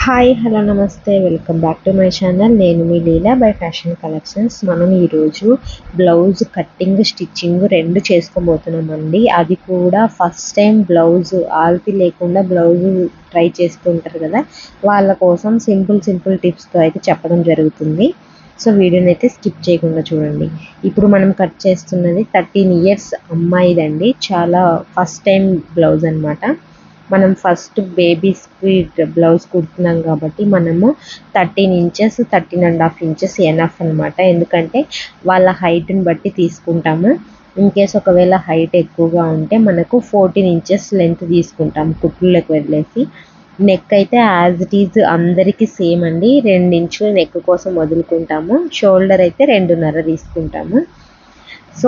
hi hello నమస్తే welcome back to my channel నేను మీ లీలా బై ఫ్యాషన్ కలెక్షన్స్ మనం ఈరోజు బ్లౌజ్ కట్టింగ్ స్టిచ్చింగ్ రెండు చేసుకోబోతున్నామండి అది కూడా ఫస్ట్ టైం బ్లౌజ్ ఆల్తి లేకుండా బ్లౌజ్ ట్రై చేసుకుంటారు కదా వాళ్ళ కోసం సింపుల్ సింపుల్ టిప్స్తో అయితే చెప్పడం జరుగుతుంది సో వీడియోని అయితే స్కిప్ చేయకుండా చూడండి ఇప్పుడు మనం కట్ చేస్తున్నది థర్టీన్ ఇయర్స్ అమ్మాయిదండి చాలా ఫస్ట్ టైం బ్లౌజ్ అన్నమాట మనం ఫస్ట్ బేబీస్కి బ్లౌజ్ కుడుతున్నాం కాబట్టి మనము thirteen inches thirteen and half inches enough అనమాట ఎందుకంటే వాళ్ళ హైట్ని బట్టి తీసుకుంటాము ఇన్ కేస్ ఒకవేళ హైట్ ఎక్కువగా ఉంటే మనకు ఫోర్టీన్ ఇంచెస్ లెంత్ తీసుకుంటాం కుట్లలోకి వదిలేసి నెక్ అయితే యాజ్ ఇట్ ఈజ్ అందరికీ సేమ్ అండి రెండు ఇంచులు నెక్ కోసం వదులుకుంటాము షోల్డర్ అయితే రెండున్నర తీసుకుంటాము సో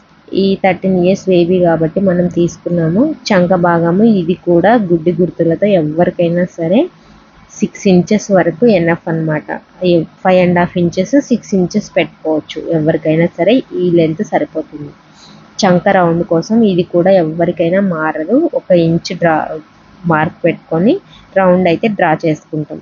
ఈ థర్టీన్ ఇయర్స్ బేబీ కాబట్టి మనం తీసుకున్నాము చంక భాగము ఇది కూడా గుడ్డి గుర్తులతో ఎవరికైనా సరే సిక్స్ ఇంచెస్ వరకు ఎనఫ్ అనమాట five and half inches six inches పెట్టుకోవచ్చు ఎవరికైనా సరే ఈ లెంత్ సరిపోతుంది చంక రౌండ్ కోసం ఇది కూడా ఎవరికైనా మారదు ఒక ఇంచ్ డ్రా మార్క్ పెట్టుకొని రౌండ్ అయితే డ్రా చేసుకుంటాం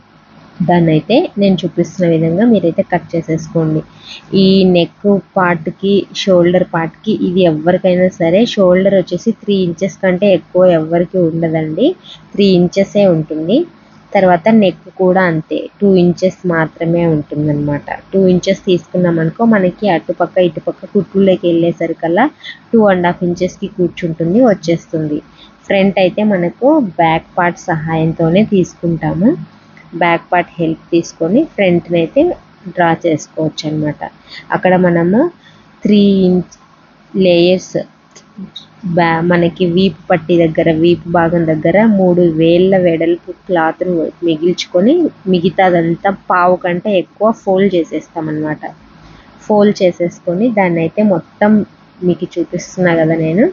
దాన్ని అయితే నేను చూపిస్తున్న విధంగా మీరైతే కట్ చేసేసుకోండి ఈ నెక్ పార్ట్కి షోల్డర్ పార్ట్కి ఇది ఎవరికైనా సరే షోల్డర్ వచ్చేసి త్రీ ఇంచెస్ కంటే ఎక్కువ ఎవరికి ఉండదండి త్రీ ఇంచెసే ఉంటుంది తర్వాత నెక్ కూడా అంతే టూ ఇంచెస్ మాత్రమే ఉంటుందన్నమాట టూ ఇంచెస్ తీసుకున్నాం అనుకో మనకి అటుపక్క ఇటుపక్క కుట్లులోకి వెళ్ళేసరికల్లా టూ అండ్ హాఫ్ ఇంచెస్కి కూర్చుంటుంది వచ్చేస్తుంది ఫ్రంట్ అయితే మనకు బ్యాక్ పార్ట్ సహాయంతోనే తీసుకుంటాము బ్యాక్ పార్ట్ హెల్ప్ తీసుకొని ఫ్రంట్ని అయితే డ్రా చేసుకోవచ్చు అనమాట అక్కడ మనము త్రీ ఇంచ్ లేయర్స్ బ్యా మనకి వీపు పట్టి దగ్గర వీపు భాగం దగ్గర మూడు వేళ్ళ వెడల్పు క్లాత్ను మిగిల్చుకొని మిగతాదంతా పావు కంటే ఎక్కువ ఫోల్డ్ చేసేస్తామన్నమాట ఫోల్డ్ చేసేసుకొని దాన్ని అయితే మొత్తం మీకు చూపిస్తున్నా కదా నేను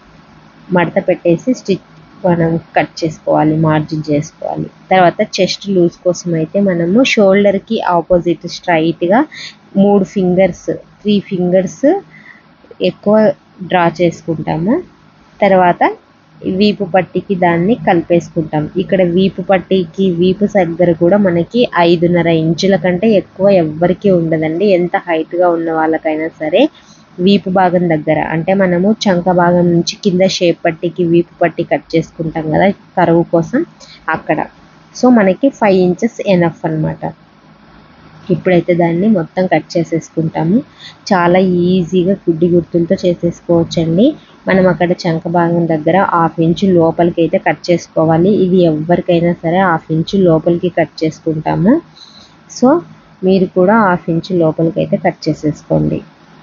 మడత పెట్టేసి స్టిచ్ మనం కట్ చేసుకోవాలి మార్జిన్ చేసుకోవాలి తర్వాత చెస్ట్ లూజ్ కోసం అయితే మనము షోల్డర్కి ఆపోజిట్ స్ట్రైట్గా మూడు ఫింగర్స్ త్రీ ఫింగర్స్ ఎక్కువ డ్రా చేసుకుంటాము తర్వాత వీపు పట్టికి దాన్ని కలిపేసుకుంటాం ఇక్కడ వీపు పట్టికి వీపు దగ్గర కూడా మనకి ఐదున్నర ఇంచుల కంటే ఎక్కువ ఎవ్వరికీ ఉండదండి ఎంత హైట్గా ఉన్న వాళ్ళకైనా సరే వీపు భాగం దగ్గర అంటే మనము చంక భాగం నుంచి కింద షేప్ పట్టికి వీపు పట్టి కట్ చేసుకుంటాం కదా కరువు కోసం అక్కడ సో మనకి ఫైవ్ ఇంచెస్ ఎనఫ్ అనమాట ఇప్పుడైతే దాన్ని మొత్తం కట్ చేసేసుకుంటాము చాలా ఈజీగా గుడ్డి గుర్తులతో చేసేసుకోవచ్చండి మనం అక్కడ చంక భాగం దగ్గర హాఫ్ ఇంచు లోపలికి అయితే కట్ చేసుకోవాలి ఇది ఎవరికైనా సరే హాఫ్ ఇంచు లోపలికి కట్ చేసుకుంటాము సో మీరు కూడా హాఫ్ ఇంచు లోపలికి అయితే కట్ చేసేసుకోండి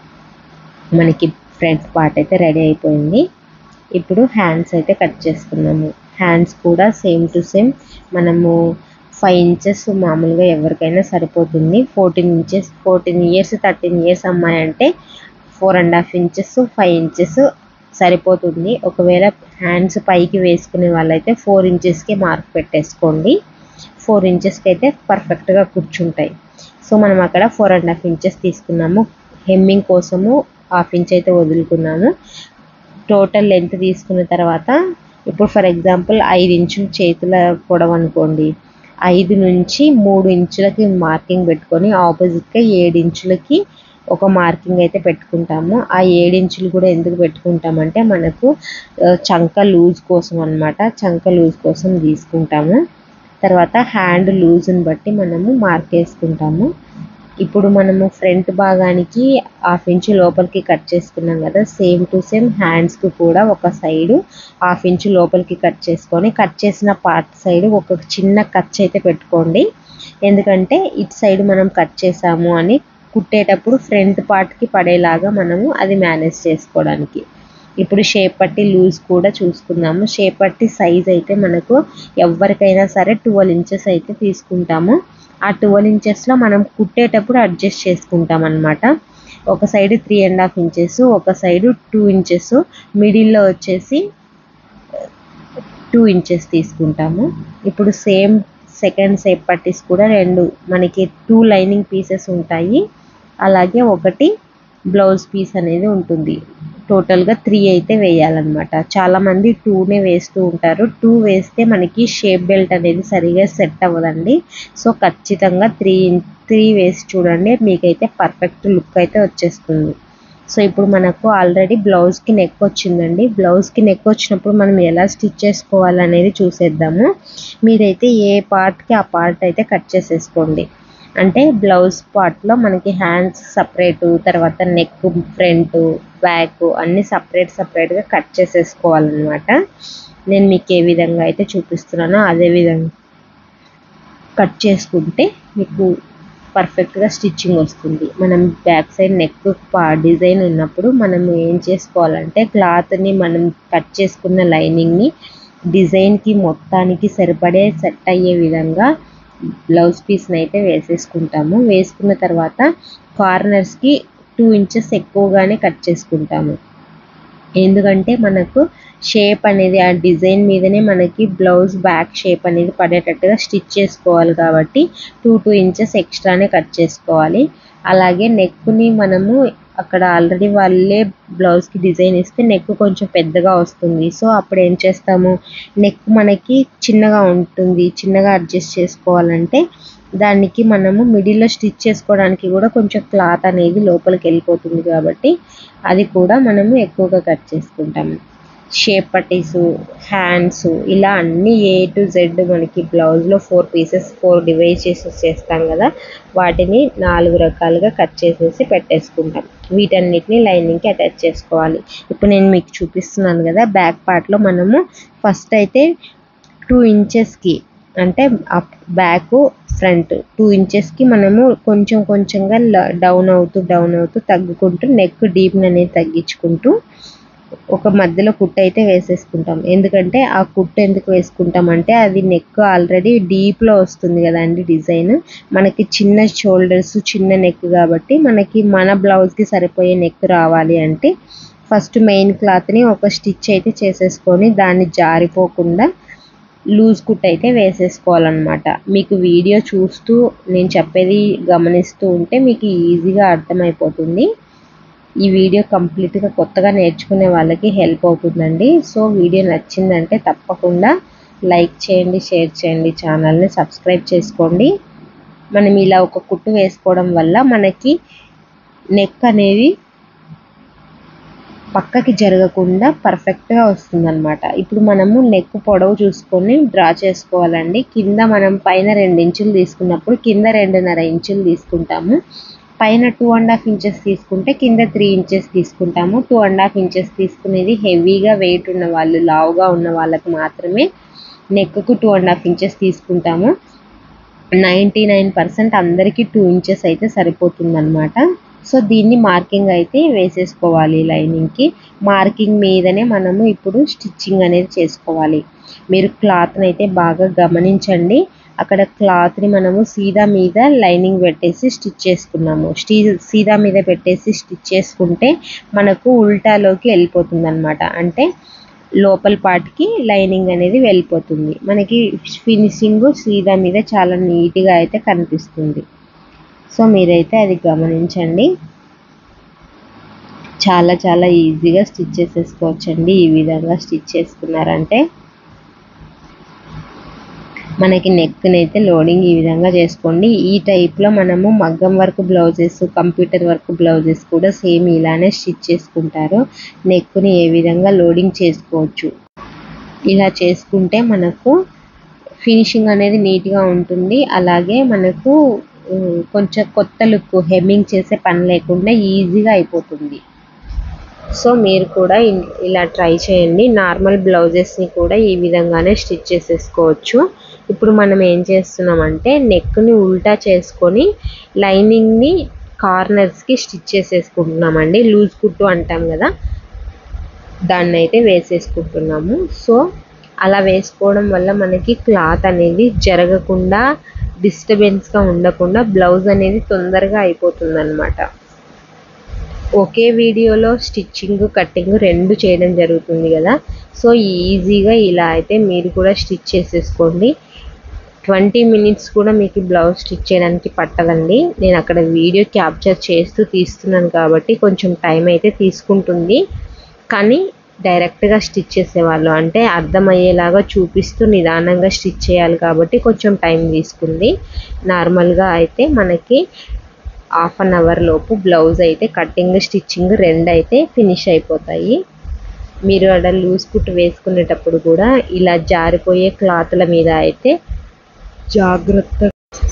మనకి ఫ్రంట్ పార్ట్ అయితే రెడీ అయిపోయింది ఇప్పుడు హ్యాండ్స్ అయితే కట్ చేసుకున్నాము హ్యాండ్స్ కూడా సేమ్ టు సేమ్ మనము ఫైవ్ ఇంచెస్ మామూలుగా ఎవరికైనా సరిపోతుంది fourteen inches fourteen years thirteen years అమ్మాయి అంటే four and half inches five inches సరిపోతుంది ఒకవేళ హ్యాండ్స్ పైకి వేసుకునే వాళ్ళైతే ఫోర్ ఇంచెస్కి మార్క్ పెట్టేసుకోండి ఫోర్ ఇంచెస్కి అయితే పర్ఫెక్ట్గా కూర్చుంటాయి సో మనం అక్కడ ఫోర్ అండ్ హాఫ్ ఇంచెస్ తీసుకున్నాము హెమ్మింగ్ కోసము హాఫ్ ఇంచ్ అయితే వదులుకున్నాము టోటల్ లెంత్ తీసుకున్న తర్వాత ఇప్పుడు ఫర్ ఎగ్జాంపుల్ ఐదు ఇంచులు చేతుల పొడవు అనుకోండి ఐదు నుంచి మూడు ఇంచులకి మార్కింగ్ పెట్టుకొని ఆపోజిట్గా ఏడు ఇంచులకి ఒక మార్కింగ్ అయితే పెట్టుకుంటాము ఆ ఏడు ఇంచులు కూడా ఎందుకు పెట్టుకుంటామంటే మనకు చంక లూజ్ కోసం అనమాట చంక లూజ్ కోసం తీసుకుంటాము తర్వాత హ్యాండ్ లూజ్ని బట్టి మనము మార్క్ వేసుకుంటాము ఇప్పుడు మనము ఫ్రంట్ భాగానికి హాఫ్ ఇంచు లోపలికి కట్ చేసుకున్నాం కదా సేమ్ టు సేమ్ హ్యాండ్స్కి కూడా ఒక సైడు హాఫ్ ఇంచు లోపలికి కట్ చేసుకొని కట్ చేసిన పార్ట్ సైడ్ ఒక చిన్న ఖర్చు అయితే పెట్టుకోండి ఎందుకంటే ఇటు సైడ్ మనం కట్ చేసాము అని కుట్టేటప్పుడు ఫ్రంట్ పార్ట్కి పడేలాగా మనము అది మేనేజ్ చేసుకోవడానికి ఇప్పుడు షేప్ పట్టి లూజ్ కూడా చూసుకుందాము షేప్ పట్టి సైజ్ అయితే మనకు ఎవరికైనా సరే ట్వెల్వ్ ఇంచెస్ అయితే తీసుకుంటాము ఆ ట్వెల్వ్ ఇంచెస్లో మనం కుట్టేటప్పుడు అడ్జస్ట్ చేసుకుంటాం అనమాట ఒక side three and half inches ఒక సైడ్ టూ ఇంచెస్ మిడిల్లో వచ్చేసి టూ ఇంచెస్ తీసుకుంటాము ఇప్పుడు సేమ్ సెకండ్ సేప్ పట్టీస్ కూడా రెండు మనకి టూ లైనింగ్ పీసెస్ ఉంటాయి అలాగే ఒకటి బ్లౌజ్ పీస్ అనేది ఉంటుంది టోటల్గా త్రీ అయితే వేయాలన్నమాట చాలామంది టూనే వేస్తూ ఉంటారు టూ వేస్తే మనకి షేప్ బెల్ట్ అనేది సరిగా సెట్ అవ్వదండి సో ఖచ్చితంగా త్రీ త్రీ వేసి చూడండి మీకైతే పర్ఫెక్ట్ లుక్ అయితే వచ్చేస్తుంది సో ఇప్పుడు మనకు ఆల్రెడీ బ్లౌజ్కి నెక్ వచ్చిందండి బ్లౌజ్కి నెక్ వచ్చినప్పుడు మనం ఎలా స్టిచ్ చేసుకోవాలనేది చూసేద్దాము మీరైతే ఏ పార్ట్కి ఆ పార్ట్ అయితే కట్ చేసేసుకోండి అంటే బ్లౌజ్ పార్ట్లో మనకి హ్యాండ్స్ సపరేటు తర్వాత నెక్ ఫ్రంట్ బ్యాక్ అన్నీ సపరేట్ సపరేట్గా కట్ చేసేసుకోవాలన్నమాట నేను మీకు ఏ విధంగా అయితే చూపిస్తున్నానో అదే విధంగా కట్ చేసుకుంటే మీకు పర్ఫెక్ట్గా స్టిచ్చింగ్ వస్తుంది మనం బ్యాక్ సైడ్ నెక్ డిజైన్ ఉన్నప్పుడు మనం ఏం చేసుకోవాలంటే క్లాత్ని మనం కట్ చేసుకున్న లైనింగ్ని డిజైన్కి మొత్తానికి సరిపడే సెట్ అయ్యే విధంగా బ్లౌజ్ పీస్ని అయితే వేసేసుకుంటాము వేసుకున్న తర్వాత కార్నర్స్కి టూ ఇంచెస్ ఎక్కువగానే కట్ చేసుకుంటాము ఎందుకంటే మనకు షేప్ అనేది ఆ డిజైన్ మీదనే మనకి బ్లౌజ్ బ్యాక్ షేప్ అనేది పడేటట్టుగా స్టిచ్ చేసుకోవాలి కాబట్టి టూ టూ ఇంచెస్ ఎక్స్ట్రానే కట్ చేసుకోవాలి అలాగే నెక్ని మనము అక్కడ ఆల్రెడీ వాళ్ళే బ్లౌజ్కి డిజైన్ ఇస్తే నెక్ కొంచెం పెద్దగా వస్తుంది సో అప్పుడు ఏం చేస్తాము నెక్ మనకి చిన్నగా ఉంటుంది చిన్నగా అడ్జస్ట్ చేసుకోవాలంటే దానికి మనము మిడిల్లో స్టిచ్ చేసుకోవడానికి కూడా కొంచెం క్లాత్ అనేది లోపలికి వెళ్ళిపోతుంది కాబట్టి అది కూడా మనము ఎక్కువగా కట్ చేసుకుంటాము షేప్ పట్టీస్ హ్యాండ్స్ ఇలా అన్ని ఏ టు జెడ్ మనకి బ్లౌజ్లో ఫోర్ పీసెస్ ఫోర్ డివైడ్ చేసి చేస్తాం కదా వాటిని నాలుగు రకాలుగా కట్ చేసేసి పెట్టేసుకుంటాం వీటన్నిటిని లైనింగ్కి అటాచ్ చేసుకోవాలి ఇప్పుడు నేను మీకు చూపిస్తున్నాను కదా బ్యాక్ పార్ట్లో మనము ఫస్ట్ అయితే టూ ఇంచెస్కి అంటే బ్యాక్ ఫ్రంట్ టూ ఇంచెస్కి మనము కొంచెం కొంచెంగా డౌన్ అవుతూ డౌన్ అవుతూ తగ్గుకుంటూ నెక్ డీప్ అనేది తగ్గించుకుంటూ ఒక మధ్యలో కుట్టు అయితే వేసేసుకుంటాం ఎందుకంటే ఆ కుట్టు ఎందుకు వేసుకుంటాం అంటే అది నెక్ ఆల్రెడీ డీప్లో వస్తుంది కదండి డిజైన్ మనకి చిన్న షోల్డర్స్ చిన్న నెక్ కాబట్టి మనకి మన బ్లౌజ్కి సరిపోయే నెక్ రావాలి అంటే ఫస్ట్ మెయిన్ క్లాత్ని ఒక స్టిచ్ అయితే చేసేసుకొని దాన్ని జారిపోకుండా లూజ్ కుట్ అయితే వేసేసుకోవాలన్నమాట మీకు వీడియో చూస్తూ నేను చెప్పేది గమనిస్తూ ఉంటే మీకు ఈజీగా అర్థమైపోతుంది ఈ వీడియో కంప్లీట్గా కొత్తగా నేర్చుకునే వాళ్ళకి హెల్ప్ అవుతుందండి సో వీడియో నచ్చిందంటే తప్పకుండా లైక్ చేయండి షేర్ చేయండి ఛానల్ని సబ్స్క్రైబ్ చేసుకోండి మనం ఇలా ఒక కుట్టు వేసుకోవడం వల్ల మనకి నెక్ అనేది పక్కకి జరగకుండా పర్ఫెక్ట్గా వస్తుందన్నమాట ఇప్పుడు మనము నెక్ పొడవు చూసుకొని డ్రా చేసుకోవాలండి కింద మనం పైన రెండు ఇంచులు తీసుకున్నప్పుడు కింద రెండున్నర ఇంచులు తీసుకుంటాము పైన టూ అండ్ హాఫ్ ఇంచెస్ తీసుకుంటే కింద త్రీ ఇంచెస్ తీసుకుంటాము టూ అండ్ హాఫ్ ఇంచెస్ తీసుకునేది హెవీగా వెయిట్ ఉన్న వాళ్ళు లావుగా ఉన్న వాళ్ళకి మాత్రమే నెక్కు టూ అండ్ హాఫ్ ఇంచెస్ తీసుకుంటాము నైంటీ నైన్ పర్సెంట్ అందరికీ టూ ఇంచెస్ అయితే సరిపోతుందన్నమాట సో దీన్ని మార్కింగ్ అయితే వేసేసుకోవాలి లైనింగ్కి మార్కింగ్ మీదనే మనము ఇప్పుడు స్టిచ్చింగ్ అనేది చేసుకోవాలి మీరు క్లాత్ని అయితే బాగా గమనించండి అక్కడ క్లాత్ని మనము సీదా మీద లైనింగ్ పెట్టేసి స్టిచ్ చేసుకున్నాము స్టీ సీదా మీద పెట్టేసి స్టిచ్ చేసుకుంటే మనకు ఉల్టాలోకి వెళ్ళిపోతుంది అనమాట అంటే లోపల పార్ట్కి లైనింగ్ అనేది వెళ్ళిపోతుంది మనకి ఫినిషింగ్ సీదా మీద చాలా నీట్గా అయితే కనిపిస్తుంది సో మీరైతే అది గమనించండి చాలా చాలా ఈజీగా స్టిచ్ చేసేసుకోవచ్చండి ఈ విధంగా స్టిచ్ చేసుకున్నారంటే మనకి నెక్ని అయితే లోడింగ్ ఈ విధంగా చేసుకోండి ఈ టైప్లో మనము మగ్గం work blouses computer work blouses కూడా సేమ్ ఇలానే స్టిచ్ చేసుకుంటారు నెక్ని ఏ విధంగా లోడింగ్ చేసుకోవచ్చు ఇలా చేసుకుంటే మనకు ఫినిషింగ్ అనేది నీట్గా ఉంటుంది అలాగే మనకు కొంచెం కొత్త లుక్ హెమ్మింగ్ చేసే పని లేకుండా ఈజీగా అయిపోతుంది సో మీరు కూడా ఇలా ట్రై చేయండి నార్మల్ బ్లౌజెస్ని కూడా ఈ విధంగానే స్టిచ్ చేసేసుకోవచ్చు ఇప్పుడు మనం ఏం చేస్తున్నామంటే నెక్ని ఉల్టా చేసుకొని లైనింగ్ని కార్నర్స్కి స్టిచ్ చేసేసుకుంటున్నామండి లూజ్ కుట్టు అంటాం కదా దాన్ని అయితే వేసేసుకుంటున్నాము సో అలా వేసుకోవడం వల్ల మనకి క్లాత్ అనేది జరగకుండా డిస్టర్బెన్స్గా ఉండకుండా బ్లౌజ్ అనేది తొందరగా అయిపోతుంది అనమాట ఒకే వీడియోలో స్టిచ్చింగ్ కటింగ్ రెండు చేయడం జరుగుతుంది కదా సో ఈజీగా ఇలా అయితే మీరు కూడా స్టిచ్ చేసేసుకోండి ట్వంటీ మినిట్స్ కూడా మీకు బ్లౌజ్ స్టిచ్ చేయడానికి పట్టదండి నేను అక్కడ వీడియో క్యాప్చర్ చేస్తూ తీస్తున్నాను కాబట్టి కొంచెం టైం అయితే తీసుకుంటుంది కానీ డైరెక్ట్గా స్టిచ్ చేసేవాళ్ళు అంటే అర్థమయ్యేలాగా చూపిస్తూ నిదానంగా స్టిచ్ చేయాలి కాబట్టి కొంచెం టైం తీసుకుంది నార్మల్గా అయితే మనకి హాఫ్ అన్ అవర్ లోపు బ్లౌజ్ అయితే కటింగ్ స్టిచ్చింగ్ రెండు అయితే ఫినిష్ అయిపోతాయి మీరు అక్కడ లూజ్ కుట్ వేసుకునేటప్పుడు కూడా ఇలా జారిపోయే క్లాత్ల మీద అయితే జాగ్రత్త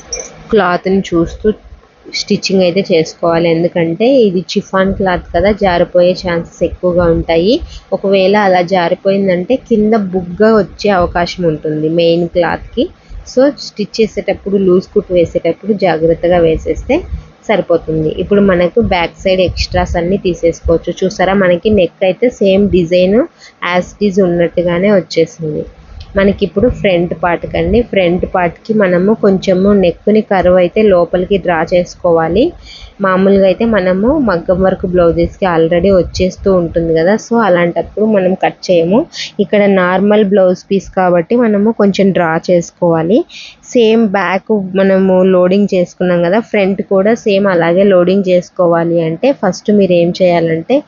క్లాత్ని చూస్తూ స్టిచ్చింగ్ అయితే చేసుకోవాలి ఎందుకంటే ఇది చిఫాన్ క్లాత్ కదా జారిపోయే ఛాన్సెస్ ఎక్కువగా ఉంటాయి ఒకవేళ అలా జారిపోయిందంటే కింద బుగ్గ వచ్చే అవకాశం ఉంటుంది మెయిన్ క్లాత్కి సో స్టిచ్ చేసేటప్పుడు లూజ్ కుట్ వేసేటప్పుడు జాగ్రత్తగా వేసేస్తే సరిపోతుంది ఇప్పుడు మనకు బ్యాక్ సైడ్ ఎక్స్ట్రాస్ అన్నీ తీసేసుకోవచ్చు చూసారా మనకి నెక్ అయితే సేమ్ డిజైన్ యాజ్ డిజ్ ఉన్నట్టుగానే వచ్చేసింది మనకి ఇప్పుడు ఫ్రంట్ పార్ట్ కండి ఫ్రంట్ పార్ట్కి మనము కొంచెము నెక్ని కర్వ్ అయితే లోపలికి డ్రా చేసుకోవాలి మామూలుగా అయితే మనము మగ్గం వర్క్ బ్లౌజెస్కి ఆల్రెడీ వచ్చేస్తూ ఉంటుంది కదా సో అలాంటప్పుడు మనం కట్ చేయము ఇక్కడ నార్మల్ బ్లౌజ్ పీస్ కాబట్టి మనము కొంచెం డ్రా చేసుకోవాలి సేమ్ బ్యాక్ మనము లోడింగ్ చేసుకున్నాం కదా ఫ్రంట్ కూడా సేమ్ అలాగే లోడింగ్ చేసుకోవాలి అంటే ఫస్ట్ మీరు ఏం చేయాలంటే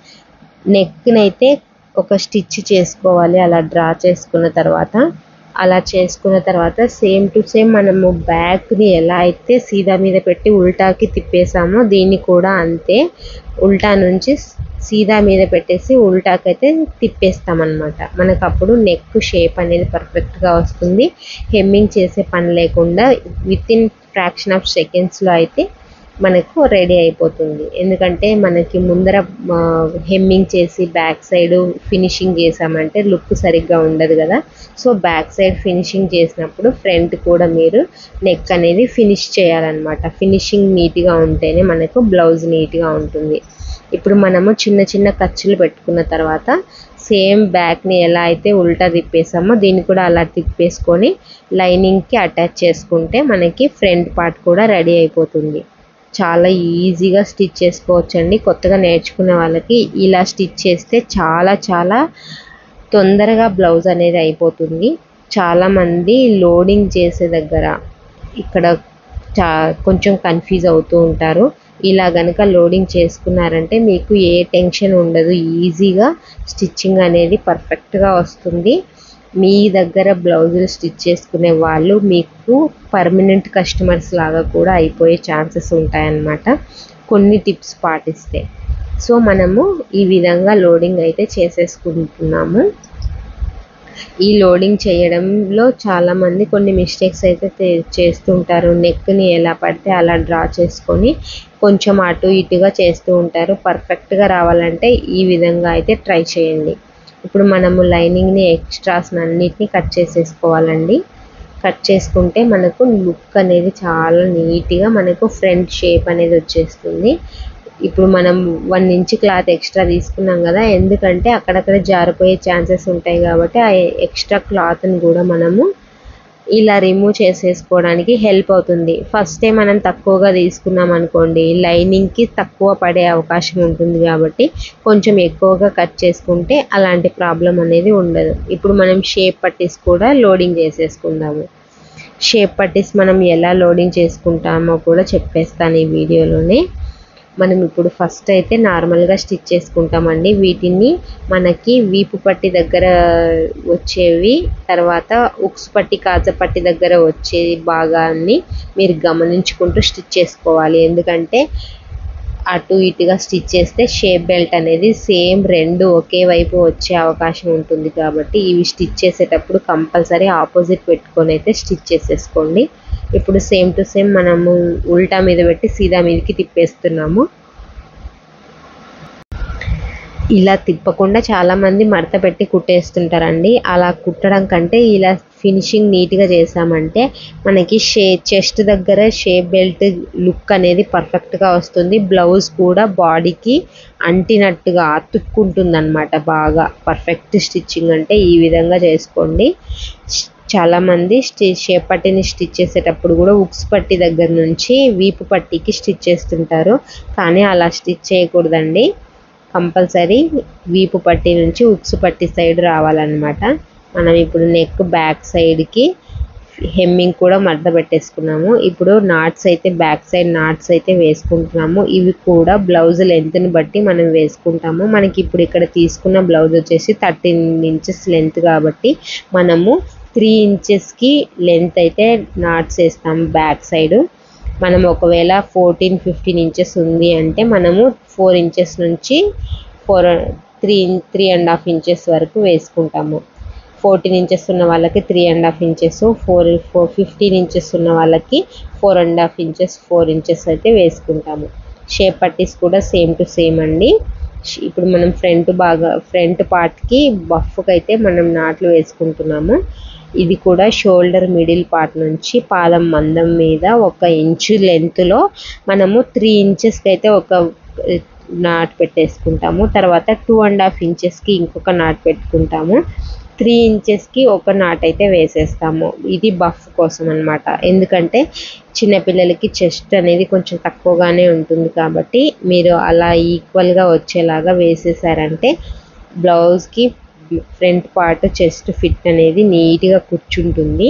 నెక్నైతే ఒక స్టిచ్ చేసుకోవాలి అలా డ్రా చేసుకున్న తర్వాత అలా చేసుకున్న తర్వాత సేమ్ టు సేమ్ మనము బ్యాక్ని ఎలా అయితే సీదా మీద పెట్టి ఉల్టాకి తిప్పేసామో దీన్ని కూడా అంతే ఉల్టా నుంచి సీదా మీద పెట్టేసి ఉల్టాకి అయితే తిప్పేస్తామన్నమాట మనకు అప్పుడు నెక్ షేప్ అనేది పర్ఫెక్ట్గా వస్తుంది హెమ్మింగ్ చేసే పని లేకుండా విత్ ఇన్ ఫ్రాక్షన్ ఆఫ్ సెకండ్స్లో అయితే మనకు రెడీ అయిపోతుంది ఎందుకంటే మనకి ముందర హెమ్మింగ్ చేసి బ్యాక్ సైడ్ ఫినిషింగ్ చేసామంటే లుక్ సరిగ్గా ఉండదు కదా సో బ్యాక్ సైడ్ ఫినిషింగ్ చేసినప్పుడు ఫ్రంట్ కూడా మీరు నెక్ అనేది ఫినిష్ చేయాలన్నమాట ఫినిషింగ్ నీట్గా ఉంటేనే మనకు బ్లౌజ్ నీట్గా ఉంటుంది ఇప్పుడు మనము చిన్న చిన్న ఖర్చులు పెట్టుకున్న తర్వాత సేమ్ బ్యాక్ని ఎలా అయితే ఉల్టా తిప్పేసామో దీన్ని కూడా అలా తిప్పేసుకొని లైనింగ్కి అటాచ్ చేసుకుంటే మనకి ఫ్రంట్ పార్ట్ కూడా రెడీ అయిపోతుంది చాలా ఈజీగా స్టిచ్ చేసుకోవచ్చండి కొత్తగా నేర్చుకునే వాళ్ళకి ఇలా స్టిచ్ చేస్తే చాలా చాలా తొందరగా బ్లౌజ్ అనేది అయిపోతుంది చాలామంది లోడింగ్ చేసే దగ్గర ఇక్కడ చా కొంచెం కన్ఫ్యూజ్ అవుతూ ఉంటారు ఇలా గనక లోడింగ్ చేసుకున్నారంటే మీకు ఏ టెన్షన్ ఉండదు ఈజీగా స్టిచ్చింగ్ అనేది పర్ఫెక్ట్గా వస్తుంది మీ దగ్గర బ్లౌజులు స్టిచ్ చేసుకునే వాళ్ళు మీకు పర్మనెంట్ కస్టమర్స్ లాగా కూడా అయిపోయే ఛాన్సెస్ ఉంటాయన్నమాట కొన్ని టిప్స్ పాటిస్తే సో మనము ఈ విధంగా లోడింగ్ అయితే చేసేసుకుంటున్నాము ఈ లోడింగ్ చేయడంలో చాలామంది కొన్ని మిస్టేక్స్ అయితే తే- చేస్తుంటారు నెక్ని ఎలా పడితే అలా డ్రా చేసుకొని కొంచెం అటు ఇటుగా చేస్తూ ఉంటారు పర్ఫెక్ట్గా రావాలంటే ఈ విధంగా అయితే ట్రై చేయండి ఇప్పుడు మనము లైనింగ్ని ఎక్స్ట్రాస్ అన్నిటిని కట్ చేసేసుకోవాలండి కట్ చేసుకుంటే మనకు లుక్ అనేది చాలా నీట్గా మనకు ఫ్రంట్ షేప్ అనేది వచ్చేస్తుంది ఇప్పుడు మనం వన్ ఇంచ్ క్లాత్ ఎక్స్ట్రా తీసుకున్నాం కదా ఎందుకంటే అక్కడక్కడ జారిపోయే ఛాన్సెస్ ఉంటాయి కాబట్టి ఆ ఎక్స్ట్రా క్లాత్ని కూడా మనము ఇలా రిమూవ్ చేసేసుకోవడానికి హెల్ప్ అవుతుంది ఫస్టే మనం తక్కువగా తీసుకున్నాం అనుకోండి లైనింగ్కి తక్కువ పడే అవకాశం ఉంటుంది కాబట్టి కొంచెం ఎక్కువగా కట్ చేసుకుంటే అలాంటి ప్రాబ్లం అనేది ఉండదు ఇప్పుడు మనం షేప్ పట్టీస్ కూడా లోడింగ్ చేసేసుకుందాము షేప్ పట్టీస్ మనం ఎలా లోడింగ్ చేసుకుంటామో కూడా చెప్పేస్తాను ఈ వీడియోలోనే మనం ఇప్పుడు ఫస్ట్ అయితే నార్మల్గా స్టిచ్ చేసుకుంటామండి వీటిని మనకి వీపు పట్టి దగ్గర వచ్చేవి తర్వాత ఉక్స్ పట్టి కాజ పట్టి దగ్గర వచ్చే భాగాన్ని మీరు గమనించుకుంటూ స్టిచ్ చేసుకోవాలి ఎందుకంటే అటు ఇటుగా స్టిచ్ చేస్తే షేప్ బెల్ట్ అనేది సేమ్ రెండు ఒకే వైపు వచ్చే అవకాశం ఉంటుంది కాబట్టి ఇవి స్టిచ్ చేసేటప్పుడు కంపల్సరీ ఆపోజిట్ పెట్టుకొని అయితే స్టిచ్ చేసేసుకోండి ఇప్పుడు సేమ్ టు సేమ్ మనము ఉల్టా మీద పెట్టి సీదా మీదకి తిప్పేస్తున్నాము ఇలా తిప్పకుండా చాలామంది మడత పెట్టి కుట్టేస్తుంటారండి అలా కుట్టడం కంటే ఇలా ఫినిషింగ్ నీట్గా చేసామంటే మనకి షే చెస్ట్ దగ్గర షేప్ బెల్ట్ లుక్ అనేది పర్ఫెక్ట్గా వస్తుంది బ్లౌజ్ కూడా బాడీకి అంటినట్టుగా అతుక్కుంటుంది అనమాట బాగా పర్ఫెక్ట్ స్టిచ్చింగ్ అంటే ఈ విధంగా చేసుకోండి చాలామంది స్టి షేప్ పట్టిని స్టిచ్ చేసేటప్పుడు కూడా ఉక్స్ పట్టి దగ్గర నుంచి వీపు పట్టికి స్టిచ్ చేస్తుంటారు కానీ అలా స్టిచ్ చేయకూడదండి కంపల్సరీ వీపు పట్టి నుంచి ఉక్స్ పట్టి సైడ్ రావాలన్నమాట మనం ఇప్పుడు నెక్ బ్యాక్ సైడ్కి హెమ్మింగ్ కూడా మడత పెట్టేసుకున్నాము ఇప్పుడు నాట్స్ అయితే బ్యాక్ సైడ్ నాట్స్ అయితే వేసుకుంటున్నాము ఇవి కూడా బ్లౌజ్ లెంత్ని బట్టి మనం వేసుకుంటాము మనకి ఇప్పుడు ఇక్కడ తీసుకున్న బ్లౌజ్ వచ్చేసి థర్టీన్ ఇంచెస్ లెంత్ కాబట్టి మనము త్రీ ఇంచెస్కి లెంత్ అయితే నాట్స్ వేస్తాము బ్యాక్ సైడ్ మనం ఒకవేళ ఫోర్టీన్ ఫిఫ్టీన్ ఇంచెస్ ఉంది అంటే మనము ఫోర్ ఇంచెస్ నుంచి four three three and half inches వరకు వేసుకుంటాము ఫోర్టీన్ ఇంచెస్ ఉన్న వాళ్ళకి three and half inches four four fifteen inches ఉన్న వాళ్ళకి four and half inches four inches అయితే వేసుకుంటాము షేప్ పట్టీస్ కూడా సేమ్ టు సేమ్ అండి ఇప్పుడు మనం ఫ్రంట్ బాగా ఫ్రంట్ పార్ట్కి బఫ్కి అయితే మనం నాట్లు వేసుకుంటున్నాము ఇది కూడా షోల్డర్ మిడిల్ పార్ట్ నుంచి పాదం మందం మీద ఒక ఇంచు లెంత్లో మనము త్రీ ఇంచెస్కి అయితే ఒక నాట్ పెట్టేసుకుంటాము తర్వాత టూ అండ్ హాఫ్ ఇంచెస్కి ఇంకొక నాట్ పెట్టుకుంటాము త్రీ ఇంచెస్కి ఒక నాట్ అయితే వేసేస్తాము ఇది బఫ్ కోసం అనమాట ఎందుకంటే చిన్నపిల్లలకి చెస్ట్ అనేది కొంచెం తక్కువగానే ఉంటుంది కాబట్టి మీరు అలా ఈక్వల్గా వచ్చేలాగా వేసేసారంటే బ్లౌజ్కి ఫ్రంట్ పార్ట్ చెస్ట్ ఫిట్ అనేది నీట్గా కూర్చుంటుంది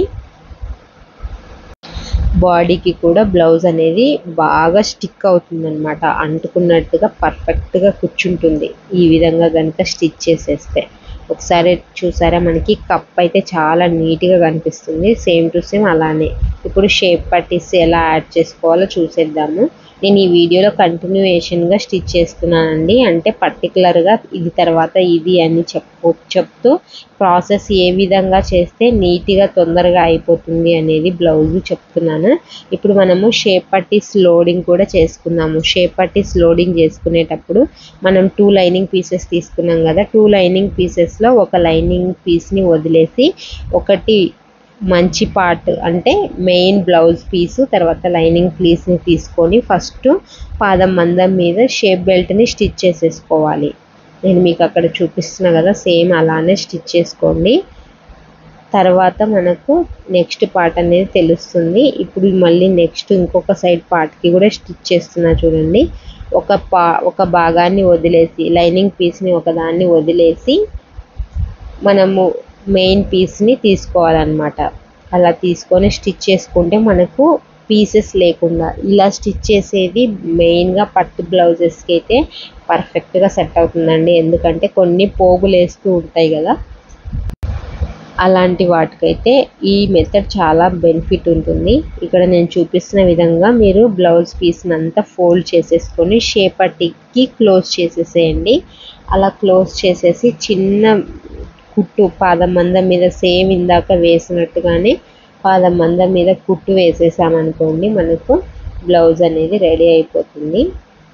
బాడీకి కూడా బ్లౌజ్ అనేది బాగా స్టిక్ అవుతుంది అనమాట అంటుకున్నట్టుగా పర్ఫెక్ట్గా కూర్చుంటుంది ఈ విధంగా కనుక స్టిచ్ చేసేస్తే ఒకసారి చూసారా మనకి కప్ అయితే చాలా నీట్గా కనిపిస్తుంది సేమ్ టు సేమ్ అలానే ఇప్పుడు షేప్ పట్టీస్ ఎలా యాడ్ చేసుకోవాలో చూసేద్దాము నేను ఈ వీడియోలో కంటిన్యూయేషన్గా స్టిచ్ చేస్తున్నానండి అంటే పర్టికులర్గా ఇది తర్వాత ఇది అని చెప్పు చెప్తూ ప్రాసెస్ ఏ విధంగా చేస్తే నీట్గా తొందరగా అయిపోతుంది అనేది బ్లౌజ్ చెప్తున్నాను ఇప్పుడు మనము షేప్ పట్టీస్ లోడింగ్ కూడా చేసుకున్నాము షేప్ పట్టీస్ లోడింగ్ చేసుకునేటప్పుడు మనం టూ లైనింగ్ పీసెస్ తీసుకున్నాం కదా టూ లైనింగ్ పీసెస్లో ఒక లైనింగ్ పీస్ని వదిలేసి ఒకటి మంచి పార్ట్ అంటే మెయిన్ బ్లౌజ్ పీసు తర్వాత లైనింగ్ పీస్ని తీసుకొని ఫస్ట్ పాదం మందం మీద షేప్ బెల్ట్ని స్టిచ్ చేసేసుకోవాలి నేను మీకు అక్కడ చూపిస్తున్నా కదా సేమ్ అలానే స్టిచ్ చేసుకోండి తర్వాత మనకు నెక్స్ట్ పార్ట్ అనేది తెలుస్తుంది ఇప్పుడు మళ్ళీ నెక్స్ట్ ఇంకొక సైడ్ పార్ట్కి కూడా స్టిచ్ చేస్తున్నా చూడండి ఒక పా ఒక భాగాన్ని వదిలేసి లైనింగ్ పీస్ని ఒకదాన్ని వదిలేసి మనము మెయిన్ పీస్ని తీసుకోవాలన్నమాట అలా తీసుకొని స్టిచ్ చేసుకుంటే మనకు పీసెస్ లేకుండా ఇలా స్టిచ్ చేసేది మెయిన్గా పట్టు బ్లౌజెస్కి అయితే పర్ఫెక్ట్గా సెట్ అవుతుందండి ఎందుకంటే కొన్ని పోగులు వేస్తూ ఉంటాయి కదా అలాంటి వాటికైతే ఈ మెథడ్ చాలా బెనిఫిట్ ఉంటుంది ఇక్కడ నేను చూపిస్తున్న విధంగా మీరు బ్లౌజ్ పీస్ని అంతా ఫోల్డ్ చేసేసుకొని షేప్ పట్టికి క్లోజ్ చేసేసేయండి అలా క్లోజ్ చేసేసి చిన్న కుట్టు పాదం మందం మీద సేమ్ ఇందాక వేసినట్టుగానే పాదం మందం మీద కుట్టు వేసేసామనుకోండి మనకు బ్లౌజ్ అనేది రెడీ అయిపోతుంది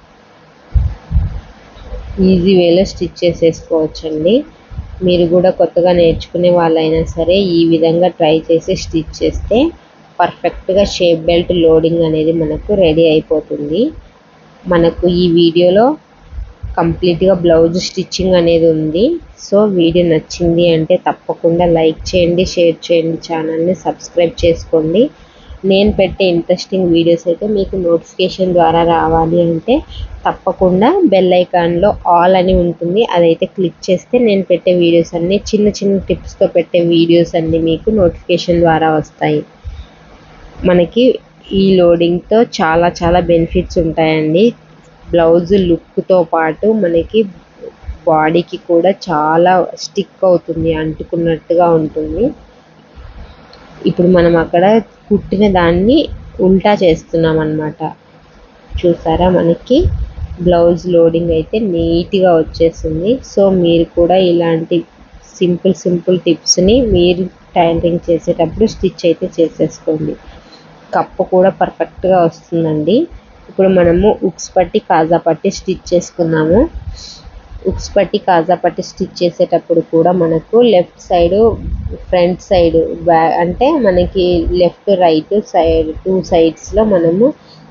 ఈజీ వేలో స్టిచ్ చేసేసుకోవచ్చండి మీరు కూడా కొత్తగా నేర్చుకునే వాళ్ళైనా సరే ఈ విధంగా ట్రై చేసి స్టిచ్ చేస్తే పర్ఫెక్ట్గా షేప్ బెల్ట్ లోడింగ్ అనేది మనకు రెడీ అయిపోతుంది మనకు ఈ వీడియోలో కంప్లీట్గా బ్లౌజ్ స్టిచ్చింగ్ అనేది ఉంది సో వీడియో నచ్చింది అంటే తప్పకుండా లైక్ చేయండి షేర్ చేయండి ఛానల్ని సబ్స్క్రైబ్ చేసుకోండి నేను పెట్టే ఇంట్రెస్టింగ్ వీడియోస్ అయితే మీకు నోటిఫికేషన్ ద్వారా రావాలి అంటే తప్పకుండా బెల్ ఐకాన్లో ఆల్ అని ఉంటుంది అదైతే క్లిక్ చేస్తే నేను పెట్టే వీడియోస్ అన్నీ చిన్న చిన్న టిప్స్తో పెట్టే వీడియోస్ అన్నీ మీకు నోటిఫికేషన్ ద్వారా వస్తాయి మనకి ఈ లోడింగ్తో చాలా చాలా బెనిఫిట్స్ ఉంటాయండి బ్లౌజ్ లుక్తో పాటు మనకి బాడీకి కూడా చాలా స్టిక్ అవుతుంది అంటుకున్నట్టుగా ఉంటుంది ఇప్పుడు మనం అక్కడ కుట్టిన దాన్ని ఉల్టా చేస్తున్నాం అన్నమాట చూసారా మనకి బ్లౌజ్ లోడింగ్ అయితే నీట్గా వచ్చేసింది సో మీరు కూడా ఇలాంటి సింపుల్ సింపుల్ టిప్స్ని మీరు టైలరింగ్ చేసేటప్పుడు స్టిచ్ అయితే చేసేసుకోండి కప్పు కూడా పర్ఫెక్ట్గా వస్తుందండి ఇప్పుడు మనము ఉక్స్ పట్టి కాజా పట్టి స్టిచ్ చేసుకున్నాము ఉక్స్ పట్టి కాజా పట్టి స్టిచ్ చేసేటప్పుడు కూడా మనకు లెఫ్ట్ సైడ్ ఫ్రంట్ సైడ్ బ్యా అంటే మనకి లెఫ్ట్ రైట్ సైడ్ టూ సైడ్స్లో మనము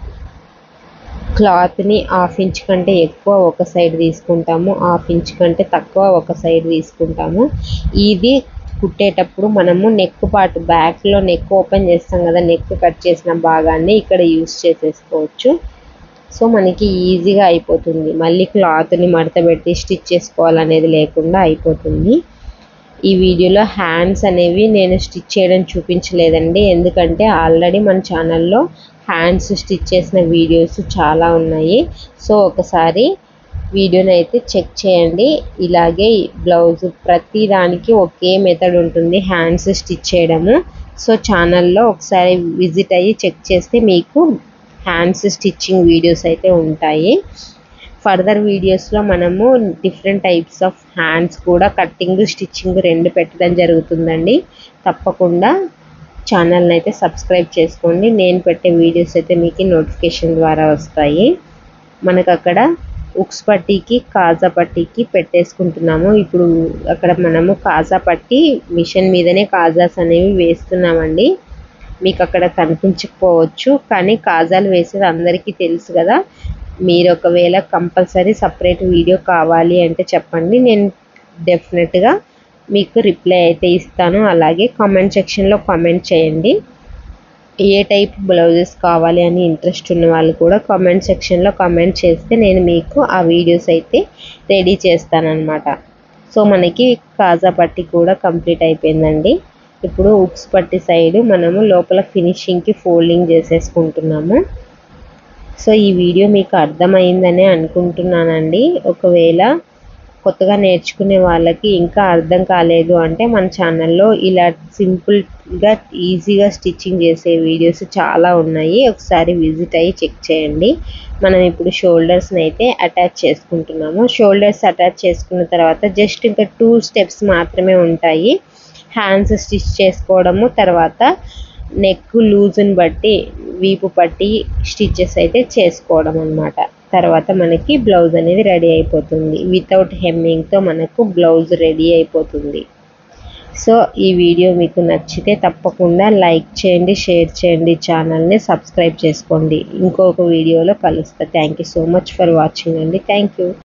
క్లాత్ని హాఫ్ ఇంచ్ కంటే ఎక్కువ ఒక సైడ్ తీసుకుంటాము హాఫ్ ఇంచ్ కంటే తక్కువ ఒక సైడ్ తీసుకుంటాము ఇది కుట్టేటప్పుడు మనము నెక్ పార్ట్ బ్యాక్లో నెక్ ఓపెన్ చేస్తాం కదా నెక్ కట్ చేసిన భాగాన్ని ఇక్కడ యూస్ చేసేసుకోవచ్చు సో మనకి ఈజీగా అయిపోతుంది మళ్ళీ క్లాత్ని మడత పెట్టి స్టిచ్ చేసుకోవాలనేది లేకుండా అయిపోతుంది ఈ వీడియోలో హ్యాండ్స్ అనేవి నేను స్టిచ్ చేయడం చూపించలేదండి ఎందుకంటే ఆల్రెడీ మన ఛానల్లో హ్యాండ్స్ స్టిచ్ చేసిన వీడియోస్ చాలా ఉన్నాయి సో ఒకసారి వీడియోని అయితే చెక్ చేయండి ఇలాగే బ్లౌజ్ ప్రతి దానికి ఒకే మెథడ్ ఉంటుంది హ్యాండ్స్ స్టిచ్ చేయడము సో ఛానల్లో ఒకసారి విజిట్ అయ్యి చెక్ చేస్తే మీకు హ్యాండ్స్ స్టిచ్చింగ్ వీడియోస్ అయితే ఉంటాయి ఫర్దర్ వీడియోస్లో మనము డిఫరెంట్ టైప్స్ ఆఫ్ హ్యాండ్స్ కూడా కట్టింగ్ స్టిచ్చింగ్ రెండు పెట్టడం జరుగుతుందండి తప్పకుండా ఛానల్ని అయితే సబ్స్క్రైబ్ చేసుకోండి నేను పెట్టే వీడియోస్ అయితే మీకు నోటిఫికేషన్ ద్వారా వస్తాయి మనకు అక్కడ ఉక్స్ పట్టీకి కాజా పట్టీకి పెట్టేసుకుంటున్నాము ఇప్పుడు అక్కడ మనము కాజా పట్టి మిషన్ మీదనే కాజాస్ అనేవి వేస్తున్నామండి మీకు అక్కడ కనిపించకపోవచ్చు కానీ కాజాలు వేసేది అందరికీ తెలుసు కదా మీరు ఒకవేళ కంపల్సరీ సపరేట్ వీడియో కావాలి అంటే చెప్పండి నేను డెఫినెట్గా మీకు రిప్లై అయితే ఇస్తాను అలాగే కామెంట్ సెక్షన్లో కామెంట్ చేయండి ఏ టైప్ బ్లౌజెస్ కావాలి అని ఇంట్రెస్ట్ ఉన్న వాళ్ళు కూడా కామెంట్ సెక్షన్లో కామెంట్ చేస్తే నేను మీకు ఆ వీడియోస్ అయితే రెడీ చేస్తానన్నమాట సో మనకి కాజా పట్టి కూడా కంప్లీట్ అయిపోయిందండి ఇప్పుడు ఉక్స్ పట్టి సైడ్ మనము లోపల ఫినిషింగ్కి ఫోల్డింగ్ చేసేసుకుంటున్నాము సో ఈ వీడియో మీకు అర్థమైందనే అనుకుంటున్నానండి ఒకవేళ కొత్తగా నేర్చుకునే వాళ్ళకి ఇంకా అర్థం కాలేదు అంటే మన ఛానల్లో ఇలా సింపుల్గా ఈజీగా స్టిచ్చింగ్ చేసే వీడియోస్ చాలా ఉన్నాయి ఒకసారి విజిట్ అయ్యి చెక్ చేయండి మనం ఇప్పుడు షోల్డర్స్ని అయితే అటాచ్ చేసుకుంటున్నాము షోల్డర్స్ అటాచ్ చేసుకున్న తర్వాత జస్ట్ ఇంకా టూ స్టెప్స్ మాత్రమే ఉంటాయి హ్యాండ్స్ స్టిచ్ చేసుకోవడము తర్వాత నెక్ లూజ్ని బట్టి వీపు పట్టి స్టిచెస్ అయితే చేసుకోవడం అనమాట తర్వాత మనకి బ్లౌజ్ అనేది రెడీ అయిపోతుంది వితౌట్ హెమ్మింగ్తో మనకు బ్లౌజ్ రెడీ అయిపోతుంది సో ఈ వీడియో మీకు నచ్చితే తప్పకుండా లైక్ చేయండి షేర్ చేయండి ఛానల్ని సబ్స్క్రైబ్ చేసుకోండి ఇంకొక వీడియోలో కలుస్తా thank you so much for watching అండి థ్యాంక్ యూ